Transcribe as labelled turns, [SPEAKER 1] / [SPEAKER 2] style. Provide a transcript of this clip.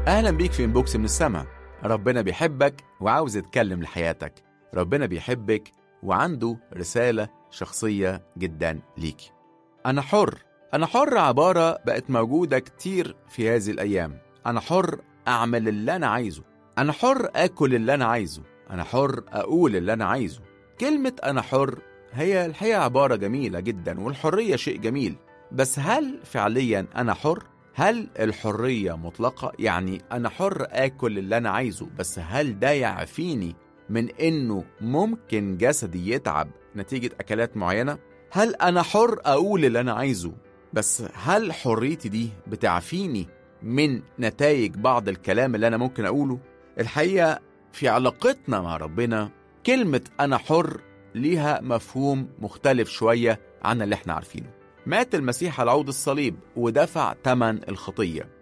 [SPEAKER 1] أهلا بيك في إنبوكس من السما ربنا بيحبك وعاوز يتكلم لحياتك ربنا بيحبك وعنده رسالة شخصية جدا ليك أنا حر أنا حر عبارة بقت موجودة كتير في هذه الأيام أنا حر أعمل اللي أنا عايزه أنا حر آكل اللي أنا عايزه أنا حر أقول اللي أنا عايزه كلمة أنا حر هي الحقيقة عبارة جميلة جدا والحرية شيء جميل بس هل فعليا أنا حر؟ هل الحرية مطلقة؟ يعني أنا حر آكل اللي أنا عايزه بس هل ده يعفيني من إنه ممكن جسدي يتعب نتيجة أكلات معينة؟ هل أنا حر أقول اللي أنا عايزه بس هل حريتي دي بتعفيني من نتائج بعض الكلام اللي أنا ممكن أقوله؟ الحقيقة في علاقتنا مع ربنا كلمة أنا حر ليها مفهوم مختلف شوية عن اللي احنا عارفينه مات المسيح على عود الصليب ودفع ثمن الخطية